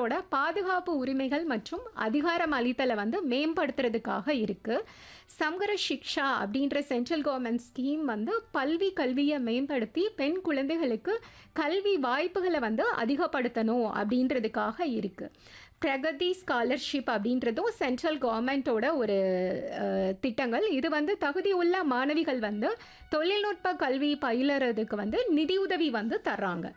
குழந்தைகளோட பாதுகாப்பு உரிமைகள் மற்றும் அதிகாரம் அளித்தலை வந்து மேம்படுத்துறதுக்காக இருக்கு சம்கர சிக்ஷா அப்படின்ற சென்ட்ரல் கவர்மெண்ட் ஸ்கீம் வந்து பல்வி கல்வியை மேம்படுத்தி பெண் குழந்தைகளுக்கு கல்வி வாய்ப்புகளை வந்து அதிகப்படுத்தணும் அப்படின்றதுக்காக இருக்கு பிரகதி ஸ்காலர்ஷிப் அப்படின்றதும் சென்ட்ரல் கவர்மெண்ட்டோட ஒரு அஹ், திட்டங்கள் இது வந்து தகுதி உள்ள மாணவிகள் வந்து தொழில்நுட்ப கல்வி பயிலுறதுக்கு வந்து நிதியுதவி வந்து தர்றாங்க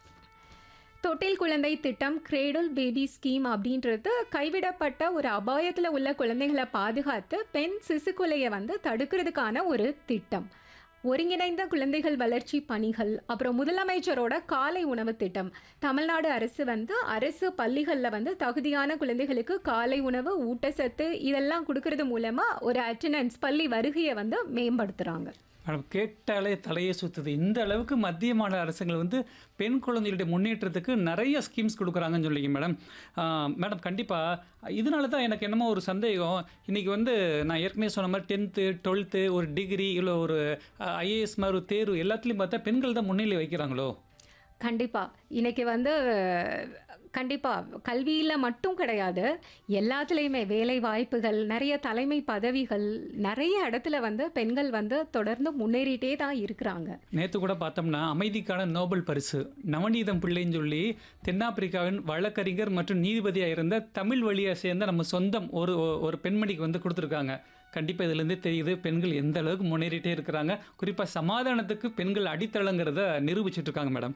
தொட்டில் குழந்தை திட்டம் கிரேடல் பேபி ஸ்கீம் அப்படின்றது கைவிடப்பட்ட ஒரு அபாயத்தில் உள்ள குழந்தைகளை பாதுகாத்து பெண் சிசுக்குலையை வந்து தடுக்கிறதுக்கான ஒரு திட்டம் ஒருங்கிணைந்த குழந்தைகள் வளர்ச்சி பணிகள் அப்புறம் முதலமைச்சரோட காலை உணவு திட்டம் தமிழ்நாடு அரசு வந்து அரசு பள்ளிகளில் வந்து தகுதியான குழந்தைகளுக்கு காலை உணவு ஊட்டச்சத்து இதெல்லாம் கொடுக்கறது மூலமாக ஒரு அட்டண்டன்ஸ் பள்ளி வருகையை வந்து மேம்படுத்துகிறாங்க மேடம் கேட்டாலே தலையே சுத்துது இந்த அளவுக்கு மத்திய மாநில அரசுகள் வந்து பெண் குழந்தைகளுடைய முன்னேற்றத்துக்கு நிறைய ஸ்கீம்ஸ் கொடுக்குறாங்கன்னு சொல்லிங்க மேடம் ஆஹ் மேடம் கண்டிப்பாக இதனால தான் எனக்கு என்னமோ ஒரு சந்தேகம் இன்றைக்கி வந்து நான் ஏற்கனவே சொன்ன மாதிரி டென்த்து டுவெல்த்து ஒரு டிகிரி இல்லை ஒரு ஐஏஎஸ் மாதிரி ஒரு தேர்வு எல்லாத்துலேயும் பார்த்தா பெண்கள் தான் முன்னிலை வைக்கிறாங்களோ கண்டிப்பாக இன்னைக்கு வந்து கண்டிப்பாக கல்வியில் மட்டும் கிடையாது எல்லாத்துலேயுமே வேலை வாய்ப்புகள் நிறைய தலைமை பதவிகள் நிறைய இடத்துல வந்து பெண்கள் வந்து தொடர்ந்து முன்னேறிட்டே தான் இருக்கிறாங்க நேற்று கூட பார்த்தோம்னா அமைதிக்கான நோபல் பரிசு நவநீதம் பிள்ளைன்னு சொல்லி தென்னாப்பிரிக்காவின் வழக்கறிஞர் மற்றும் நீதிபதியாக இருந்த தமிழ் வழியாக சேர்ந்த நம்ம சொந்தம் ஒரு ஒரு பெண்மணிக்கு வந்து கொடுத்துருக்காங்க கண்டிப்பாக இதுலேருந்தே தெரியுது பெண்கள் எந்த அளவுக்கு முன்னேறிட்டே இருக்கிறாங்க குறிப்பாக சமாதானத்துக்கு பெண்கள் அடித்தளங்கிறத நிரூபிச்சிட்டு இருக்காங்க மேடம்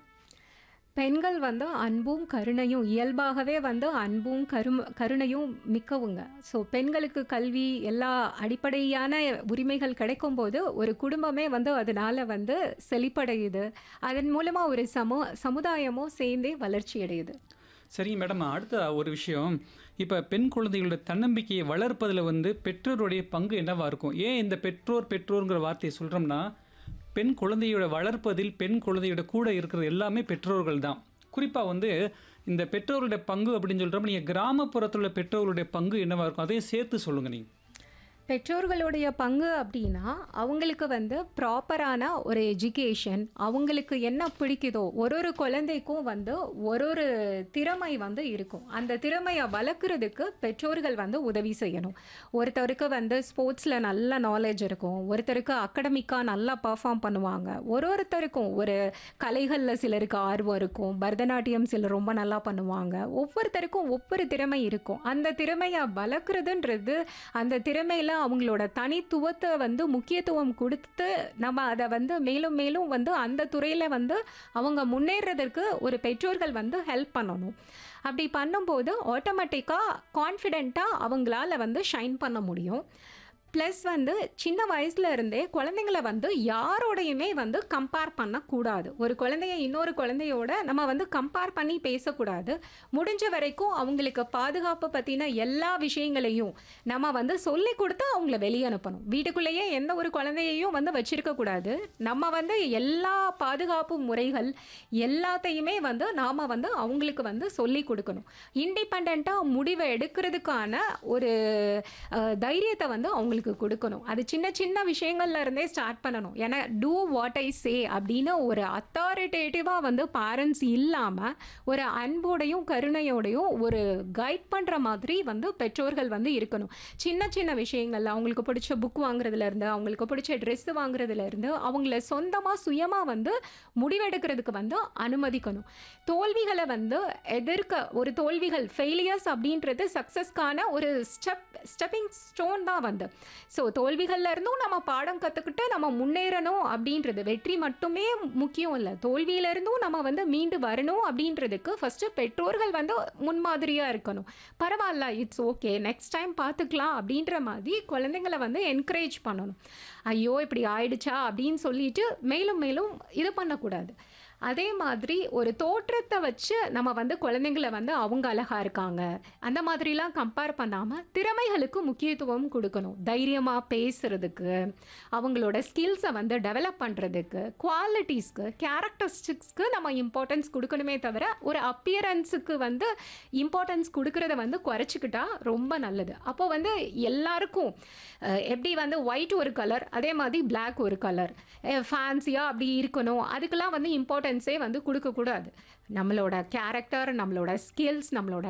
பெண்கள் வந்து அன்பும் கருணையும் இயல்பாகவே வந்து அன்பும் கரும் கருணையும் மிக்கவுங்க ஸோ பெண்களுக்கு கல்வி எல்லா அடிப்படையான உரிமைகள் கிடைக்கும்போது ஒரு குடும்பமே வந்து அதனால வந்து செழிப்படையுது அதன் மூலமாக ஒரு சமூ சமுதாயமும் சேர்ந்தே வளர்ச்சி அடையுது சரிங்க மேடம் அடுத்த ஒரு விஷயம் இப்போ பெண் குழந்தைகளோட தன்னம்பிக்கையை வளர்ப்பதில் வந்து பெற்றோருடைய பங்கு என்னவா இருக்கும் ஏன் இந்த பெற்றோர் பெற்றோருங்கிற வார்த்தையை சொல்கிறோம்னா பெண் குழந்தையோட வளர்ப்பதில் பெண் குழந்தையோட கூட இருக்கிறது எல்லாமே பெற்றோர்கள் தான் குறிப்பாக வந்து இந்த பெற்றோருடைய பங்கு அப்படின்னு சொல்கிறப்ப நீங்கள் கிராமப்புறத்தில் உள்ள பெற்றோர்களுடைய பங்கு என்னவா இருக்கும் அதையும் சேர்த்து சொல்லுங்கள் நீங்கள் பெற்றோர்களுடைய பங்கு அப்படின்னா அவங்களுக்கு வந்து ப்ராப்பரான ஒரு எஜுகேஷன் அவங்களுக்கு என்ன பிடிக்குதோ ஒரு ஒரு குழந்தைக்கும் வந்து ஒரு ஒரு திறமை வந்து இருக்கும் அந்த திறமையை வளர்க்குறதுக்கு பெற்றோர்கள் வந்து உதவி செய்யணும் ஒருத்தருக்கு வந்து ஸ்போர்ட்ஸில் நல்ல நாலேஜ் இருக்கும் ஒருத்தருக்கு அகடமிக்காக நல்லா பர்ஃபார்ம் பண்ணுவாங்க ஒரு ஒருத்தருக்கும் ஒரு கலைகளில் சிலருக்கு ஆர்வம் இருக்கும் பரதநாட்டியம் சிலர் ரொம்ப நல்லா பண்ணுவாங்க ஒவ்வொருத்தருக்கும் ஒவ்வொரு திறமை இருக்கும் அந்த திறமையை வளர்க்குறதுன்றது அந்த திறமையில் அவங்களோட தனித்துவத்தை வந்து முக்கியத்துவம் கொடுத்து நம்ம அதை வந்து மேலும் மேலும் வந்து அந்த துறையில் வந்து அவங்க முன்னேறதற்கு ஒரு பெற்றோர்கள் வந்து ஹெல்ப் பண்ணணும் அப்படி பண்ணும்போது ஆட்டோமேட்டிக்காக கான்ஃபிடெண்ட்டாக அவங்களால வந்து ஷைன் பண்ண முடியும் ப்ளஸ் வந்து சின்ன வயசுல இருந்தே குழந்தைங்கள வந்து யாரோடையுமே வந்து கம்பேர் பண்ணக்கூடாது ஒரு குழந்தைய இன்னொரு குழந்தையோட நம்ம வந்து கம்பேர் பண்ணி பேசக்கூடாது முடிஞ்ச வரைக்கும் அவங்களுக்கு பாதுகாப்பு பற்றின எல்லா விஷயங்களையும் நம்ம வந்து சொல்லி கொடுத்து அவங்கள வெளியே அனுப்பணும் வீட்டுக்குள்ளேயே எந்த ஒரு குழந்தையையும் வந்து வச்சிருக்க கூடாது நம்ம வந்து எல்லா பாதுகாப்பு முறைகள் எல்லாத்தையுமே வந்து நாம் வந்து அவங்களுக்கு வந்து சொல்லி கொடுக்கணும் இண்டிபெண்ட்டாக முடிவை எடுக்கிறதுக்கான ஒரு அஹ், தைரியத்தை வந்து அவங்களுக்கு கொடுக்கணும் அது சின்ன சின்ன விஷயங்கள்ல இருந்தே ஸ்டார்ட் பண்ணணும் ஏன்னா டூ வாட் ஐ சே அப்படின்னு ஒரு அத்தாரிட்டேட்டிவாக வந்து பேரண்ட்ஸ் இல்லாமல் ஒரு அன்போடையும் கருணையோடையும் ஒரு கைட் பண்ணுற மாதிரி வந்து பெற்றோர்கள் வந்து இருக்கணும் சின்ன சின்ன விஷயங்கள்ல அவங்களுக்கு பிடிச்ச புக் வாங்குறதுலேருந்து அவங்களுக்கு பிடிச்ச ட்ரெஸ் வாங்குறதுலேருந்து அவங்கள சொந்தமாக சுயமாக வந்து முடிவெடுக்கிறதுக்கு வந்து அனுமதிக்கணும் தோல்விகளை வந்து எதிர்க்க ஒரு தோல்விகள் ஃபெயிலியர்ஸ் அப்படின்றது சக்ஸஸ்க்கான ஒரு ஸ்டெப் ஸ்டெப்பிங் ஸ்டோன் தான் வந்து ஸோ தோல்விகள்ல இருந்தும் நம்ம பாடம் கற்றுக்கிட்டு நம்ம முன்னேறணும் அப்படின்றது வெற்றி மட்டுமே முக்கியம் இல்லை தோல்வியில இருந்தும் நம்ம வந்து மீண்டு வரணும் அப்படின்றதுக்கு ஃபஸ்ட்டு பெற்றோர்கள் வந்து முன்மாதிரியாக இருக்கணும் பரவாயில்ல இட்ஸ் ஓகே நெக்ஸ்ட் டைம் பார்த்துக்கலாம் அப்படின்ற மாதிரி குழந்தைங்களை வந்து என்கரேஜ் பண்ணணும் ஐயோ இப்படி ஆயிடுச்சா அப்படின்னு சொல்லிட்டு மேலும் மேலும் இது பண்ணக்கூடாது அதே மாதிரி ஒரு தோற்றத்தை வச்சு நம்ம வந்து குழந்தைங்கள வந்து அவங்க அழகா இருக்காங்க அந்த மாதிரிலாம் கம்பேர் பண்ணாமல் திறமைகளுக்கு முக்கியத்துவம் கொடுக்கணும் தைரியமாக பேசுறதுக்கு அவங்களோட ஸ்கில்ஸை வந்து டெவலப் பண்ணுறதுக்கு குவாலிட்டிஸ்க்கு கேரக்டரிஸ்டிக்ஸ்க்கு நம்ம இம்பார்ட்டன்ஸ் கொடுக்கணுமே தவிர ஒரு அப்பியரன்ஸுக்கு வந்து இம்பார்ட்டன்ஸ் கொடுக்கறத வந்து குறைச்சிக்கிட்டா ரொம்ப நல்லது அப்போ வந்து எல்லாருக்கும் அஹ், எப்படி வந்து ஒயிட் ஒரு கலர் அதே மாதிரி Black ஒரு கலர் ஃபேன்சியாக அப்படி இருக்கணும் அதுக்கெல்லாம் வந்து இம்பார்ட்டன்ஸே வந்து கொடுக்கக்கூடாது நம்மளோட கேரக்டர் நம்மளோட ஸ்கில்ஸ் நம்மளோட